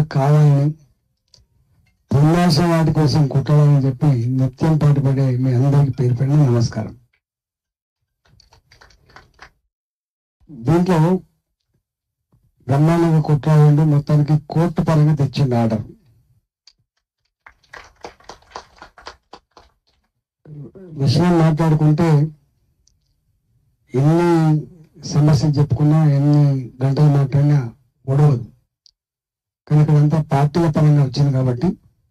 కావాలని తమాష వాటి కోసం కుట్టాలని చెప్పి నిత్యం పాటుపడే మీ అందరికీ పేరు పెట్టిన నమస్కారం దీంట్లో బ్రహ్మాండంగా కుట్రాలండి మొత్తానికి కోర్టు పరంగా తెచ్చింది ఆర్డర్ విషయం మాట్లాడుకుంటే ఎన్ని సమస్యలు చెప్పుకున్నా ఎన్ని గంటలు మాట్లాడినా ఒడవదు కానీ ఇక్కడంతా పార్టీల పరంగా వచ్చింది కాబట్టి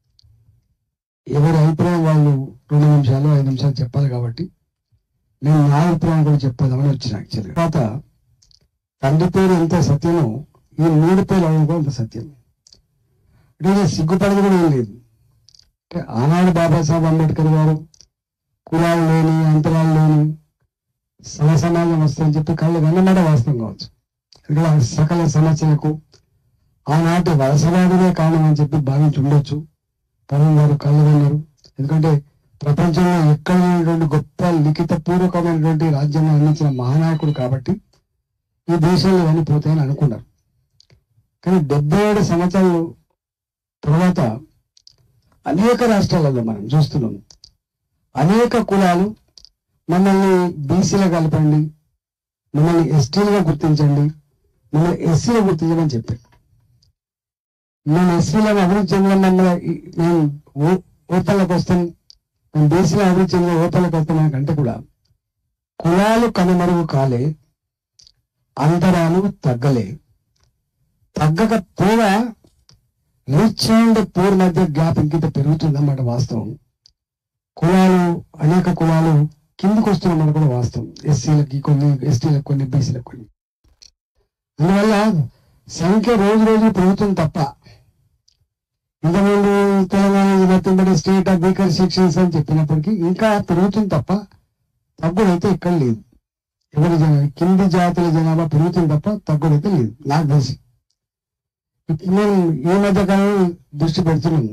ఎవరి అభిప్రాయం వాళ్ళు రెండు నిమిషాలు ఐదు నిమిషాలు చెప్పాలి కాబట్టి నేను నా అభిప్రాయం కూడా చెప్పేదామని వచ్చిన యాక్చువల్గా తర్వాత తండ్రి పేరు ఎంత సత్యమో ఈ మూడు పేర్లు అవడం కూడా అంత సత్యం అంటే ఇది సిగ్గుపడదు కూడా ఏం లేదు అంటే ఆనాడు బాబాసాహెబ్ అంబేద్కర్ గారు కులాలు లేని అంతరాలు లేని సమ సమాజం వస్తుందని చెప్పి కళ్ళు వెన్నమాట వాస్తవం కావచ్చు ఇక్కడ సకల సమస్యలకు ఆనాటి వలసవాదులే కారణం అని చెప్పి భావించి ఉండొచ్చు పవన్ గారు కళ్ళు విన్నారు ఎందుకంటే ప్రపంచంలో ఎక్కడ లేనటువంటి గొప్ప లిఖిత పూర్వకమైనటువంటి రాజ్యాన్ని అందించిన మహానాయకుడు కాబట్టి ఈ దేశంలో ఇవన్నీ పోతాయని అనుకున్నారు కానీ డెబ్బై ఏడు సంవత్సరాలు తర్వాత అనేక రాష్ట్రాలలో మనం చూస్తున్నాం అనేక కులాలు మమ్మల్ని బీసీలో కలపండి మమ్మల్ని ఎస్టీలుగా గుర్తించండి మమ్మల్ని ఎస్సీలో గుర్తించమని చెప్పారు మేము ఎస్సీలను అభివృద్ధి చెందడం మమ్మల్ని మేము ఓ- ఓపెన్లకు వస్తాం మేము బీసీలో అభివృద్ధి చెందిన ఓపెన్లకు వస్తాం కంటే కూడా కులాలు కనుమరుగు కాలే అంతరాలు తగ్గలే తగ్గకపోగా రిచ్ అండ్ పూర్ మధ్య గ్యాప్ ఇంకింత పెరుగుతుందన్నమాట వాస్తవం కులాలు అనేక కులాలు కిందికి వస్తున్నమాట కూడా వాస్తవం ఎస్సీలకి కొన్ని ఎస్టీలకు కొన్ని బీసీలకు కొన్ని అందువల్ల సంఖ్య రోజు రోజు పెరుగుతుంది తప్ప ఇంతకుముందు Telangana nothing state of weaker sections అని చెప్పినప్పటికీ ఇంకా పెరుగుతుంది తప్ప తగ్గుడైతే ఇక్కడ లేదు ఎవరి జనాభా కింది జాతుల జనాభా పెరుగుతుంది తప్ప తగ్గుడైతే లేదు నాకు తెలిసి ఇప్పుడు మేము ఈ మధ్య కాలం దృష్టి పెడుతున్నాము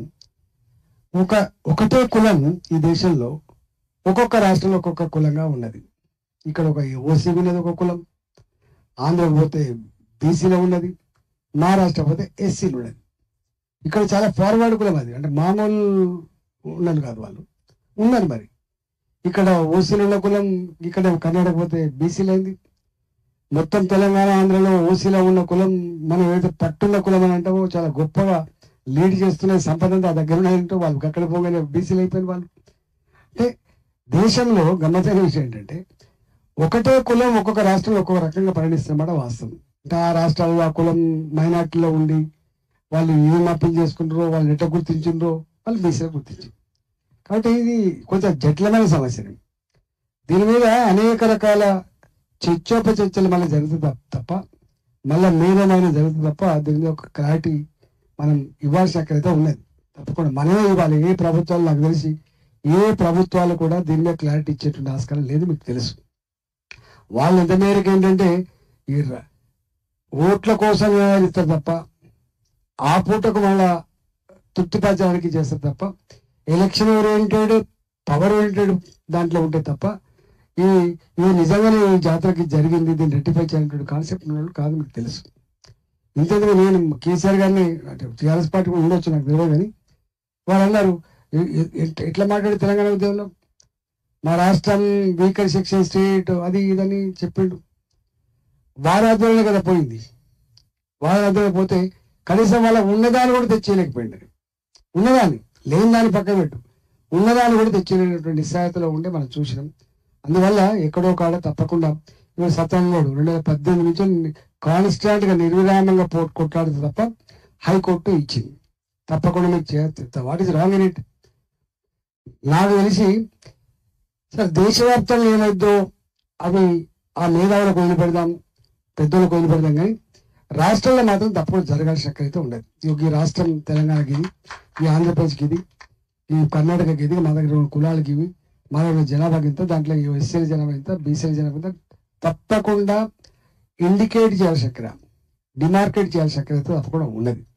ఒక ఒకటే కులం ఈ దేశంలో ఒక్కొక్క రాష్ట్రంలో ఒక్కొక్క కులంగా ఉన్నది ఇక్కడ ఒక ఓసీ ఉన్నది ఒక కులం ఆంధ్ర పోతే బీసీలో ఉన్నది మహారాష్ట్ర పోతే ఎస్సీలు ఉన్నది ఇక్కడ చాలా ఫార్వర్డ్ కులం అది అంటే మామూలు ఉన్నది కాదు వాళ్ళు ఉన్నారు మరి ఇక్కడ ఓసీలు ఉన్న కులం ఇక్కడ కర్ణాటక పోతే బీసీలు అయింది మొత్తం తెలంగాణ ఆంధ్రలో ఓసీలో ఉన్న కులం మనం ఏదైతే పట్టున్న కులం అని అంటామో చాలా గొప్పగా లీడ్ చేస్తున్న సంపద అంతా ఆ దగ్గర ఉన్నాయంటూ వాళ్ళు అక్కడ పోగానే బీసీలు అయిపోయిన వాళ్ళు అంటే దేశంలో గమ్మతైన విషయం ఏంటంటే ఒకటే కులం ఒక్కొక్క రాష్ట్రంలో ఒక్కొక్క రకంగా పరిణిస్తున్నమాట వాస్తవం అంటే ఆ రాష్ట్రాల్లో ఆ కులం మైనార్టీలో ఉండి వాళ్ళు ఏం అప్పీల్ చేసుకుంటారో వాళ్ళు ఎట్లా గుర్తించిండ్రో వాళ్ళు బీసీలో గుర్తించారు కాబట్టి ఇది కొంచెం జటిలమైన సమస్య దీని మీద అనేక రకాల చర్చోపచర్చలు మళ్ళీ జరుగుతుంది తప్ప- తప్ప మళ్ళీ మీదమైన జరుగుతుంది తప్ప దీని మీద ఒక క్లారిటీ మనం ఇవ్వాల్సిన అక్కడైతే ఉన్నది తప్పకుండా మనమే ఇవ్వాలి ఏ ప్రభుత్వాలు నాకు తెలిసి ఏ ప్రభుత్వాలు కూడా దీని మీద క్లారిటీ ఇచ్చేటువంటి ఆస్కారం లేదు మీకు తెలుసు వాళ్ళు ఎంత మేరకు ఏంటంటే ఈ ర- ఓట్ల కోసం వ్యవహరిస్తారు తప్ప ఆ పూటకు మళ్ళా తృప్తిపరచడానికి చేస్తారు తప్ప ఎలక్షన్ ఓరియంటెడ్ పవర్ ఓరియంటెడ్ దాంట్లో ఉంటే తప్ప ఈ ఇది నిజంగానే ఈ జాతరకి జరిగింది దీన్ని రెక్టిఫై చేయాలనేటువంటి కాన్సెప్ట్ ఉన్న వాళ్ళు కాదు మీకు తెలుసు ఇంతకు నేను కేసీఆర్ గారిని అంటే టీఆర్ఎస్ పార్టీ కూడా ఉండొచ్చు నాకు తెలియదు కానీ వాళ్ళు అన్నారు ఎ- ఎ- ఎట్- ఎట్లా మాట్లాడి తెలంగాణ ఉద్యమంలో మా రాష్ట్రం వీకర్ సెక్షన్ స్టేట్ అది ఇదని చెప్పిండు వారి ఆధ్వర్యంలో కదా పోయింది వారి ఆధ్వర్యంలో పోతే కనీసం వాళ్ళ ఉన్నదాన్ని కూడా తెచ్చేయలేకపోయింది ఉన్నదాన్ని లేని దాన్ని పక్కన పెట్టు ఉన్నదాన్ని కూడా తెచ్చేయలేనటువంటి నిస్సాయతలో ఉండే మనం చూసినాం అందువల్ల ఎక్కడో కాడ తప్పకుండా ఇప్పుడు సత్యంలోడు రెండు వేల పద్దెనిమిది నుంచి కాన్స్టాంట్ గా నిర్విరామంగా పోట్ కొట్లాడుతుంది తప్ప హైకోర్టు ఇచ్చింది తప్పకుండా మీకు చేస్తే what is wrong in it నాకు తెలిసి సార్ దేశవ్యాప్తంగా ఏమైద్దో అవి ఆ మేధావులకు వదిలిపెడదాం పెద్దలకు వదిలిపెడదాం కానీ రాష్ట్రంలో మాత్రం తప్పకుండా జరగాల్సిన అయితే ఉండదు ఇగో ఈ రాష్ట్రం తెలంగాణకి ఇది ఈ ఆంధ్రప్రదేశ్కి ఇది ఈ కర్ణాటకకి ఇది మా దగ్గర ఉన్న కులాలకి ఇవి మా దగ్గర జనాభాకి ఇంత దాంట్లో ఎస్సీల జనాభా ఇంత బీసీల జనాభా ఇంత తప్పకుండా ఇండికేట్ చేయాల్సిన అక్కడ డిమార్కెట్ చేయాల్సిన అక్కడ అయితే తప్పకుండా ఉన్నది